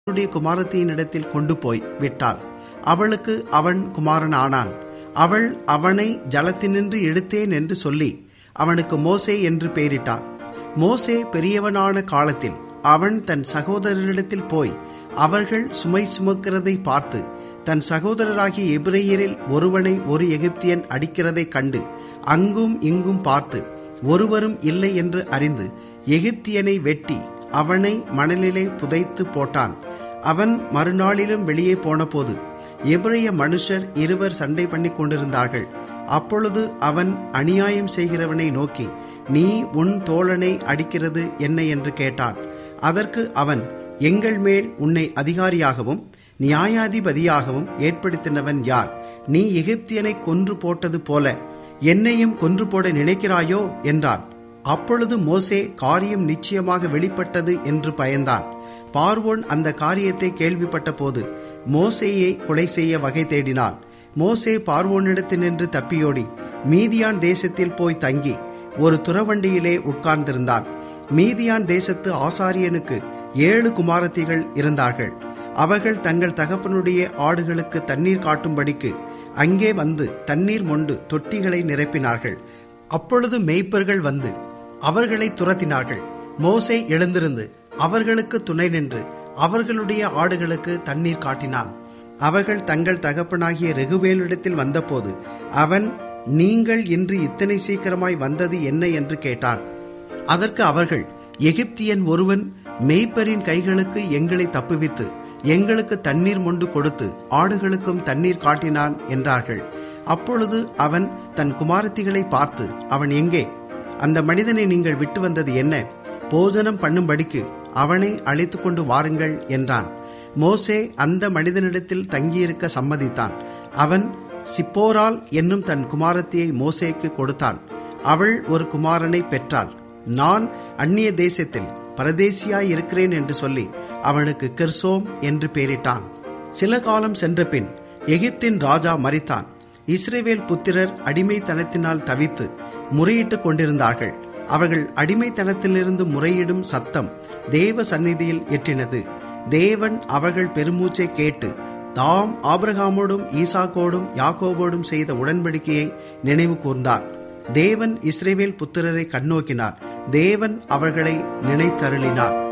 தன்னுடைய குமாரத்தியினிடத்தில் கொண்டு போய் விட்டாள் அவளுக்கு அவன் குமாரன் ஆனான் அவள் அவனை ஜலத்தினின்று எடுத்தேன் என்று சொல்லி அவனுக்கு மோசே என்று பெயரிட்டாள் மோசே பெரியவனான காலத்தில் அவன் தன் சகோதரரிடத்தில் போய் அவர்கள் சுமை சுமக்கிறதை பார்த்து தன் சகோதரராகிய எபிரேயரில் ஒருவனை ஒரு எகிப்தியன் அடிக்கிறதைக் கண்டு அங்கும் இங்கும் பார்த்து ஒருவரும் இல்லை என்று அறிந்து எகிப்தியனை வெட்டி அவனை மணலிலே புதைத்து போட்டான் அவன் மறுநாளிலும் வெளியே போனபோது எபிரேய மனுஷர் இருவர் சண்டை பண்ணிக் கொண்டிருந்தார்கள் அப்பொழுது அவன் அநியாயம் செய்கிறவனை நோக்கி நீ உன் தோழனை அடிக்கிறது என்ன என்று கேட்டான் அதற்கு அவன் எங்கள் மேல் உன்னை அதிகாரியாகவும் நியாயாதிபதியாகவும் ஏற்படுத்தினவன் யார் நீ எகிப்தியனை கொன்று போட்டது போல என்னையும் கொன்று போட நினைக்கிறாயோ என்றான் அப்பொழுது மோசே காரியம் நிச்சயமாக வெளிப்பட்டது என்று பயந்தான் பார்வோன் அந்த காரியத்தை கேள்விப்பட்ட போது மோசேயை கொலை செய்ய வகை தேடினான் மோசே பார்வோனிடத்தினின்று தப்பியோடி மீதியான் தேசத்தில் போய் தங்கி ஒரு துறவண்டியிலே உட்கார்ந்திருந்தான் மீதியான் தேசத்து ஆசாரியனுக்கு ஏழு குமாரத்திகள் இருந்தார்கள் அவர்கள் தங்கள் தகப்பனுடைய ஆடுகளுக்கு தண்ணீர் காட்டும்படிக்கு அங்கே வந்து தண்ணீர் மொண்டு தொட்டிகளை நிரப்பினார்கள் அப்பொழுது மேய்ப்பர்கள் வந்து அவர்களை துரத்தினார்கள் மோசே எழுந்திருந்து அவர்களுக்கு துணை நின்று அவர்களுடைய ஆடுகளுக்கு தண்ணீர் காட்டினான் அவர்கள் தங்கள் தகப்பனாகிய ரெகுவேலிடத்தில் வந்தபோது அவன் நீங்கள் இன்று இத்தனை சீக்கிரமாய் வந்தது என்ன என்று கேட்டான் அதற்கு அவர்கள் எகிப்தியன் ஒருவன் மெய்ப்பரின் கைகளுக்கு எங்களை தப்புவித்து எங்களுக்கு தண்ணீர் மொண்டு கொடுத்து ஆடுகளுக்கும் தண்ணீர் காட்டினான் என்றார்கள் அப்பொழுது அவன் தன் குமாரத்திகளை பார்த்து அவன் எங்கே அந்த மனிதனை நீங்கள் விட்டு வந்தது என்ன போஜனம் பண்ணும்படிக்கு அவனை அழைத்து கொண்டு வாருங்கள் என்றான் மோசே அந்த மனிதனிடத்தில் தங்கியிருக்க சம்மதித்தான் அவன் சிப்போரால் என்னும் தன் குமாரத்தியை மோசேக்கு கொடுத்தான் அவள் ஒரு குமாரனை பெற்றாள் நான் அந்நிய தேசத்தில் பரதேசியாய் இருக்கிறேன் என்று சொல்லி அவனுக்கு கெர்சோம் என்று பெயரிட்டான் சில காலம் சென்ற பின் எகிப்தின் ராஜா மறித்தான் இஸ்ரேவேல் புத்திரர் அடிமைத்தனத்தினால் தவித்து முறையிட்டுக் கொண்டிருந்தார்கள் அவர்கள் அடிமைத்தனத்திலிருந்து முறையிடும் சத்தம் தேவ சந்நிதியில் எட்டினது தேவன் அவர்கள் பெருமூச்சை கேட்டு தாம் ஆபிரகாமோடும் ஈசாக்கோடும் யாக்கோபோடும் செய்த உடன்படிக்கையை நினைவு கூர்ந்தார் தேவன் இஸ்ரேவேல் புத்திரரை கண்ணோக்கினார் தேவன் அவர்களை நினைத்தருளினார்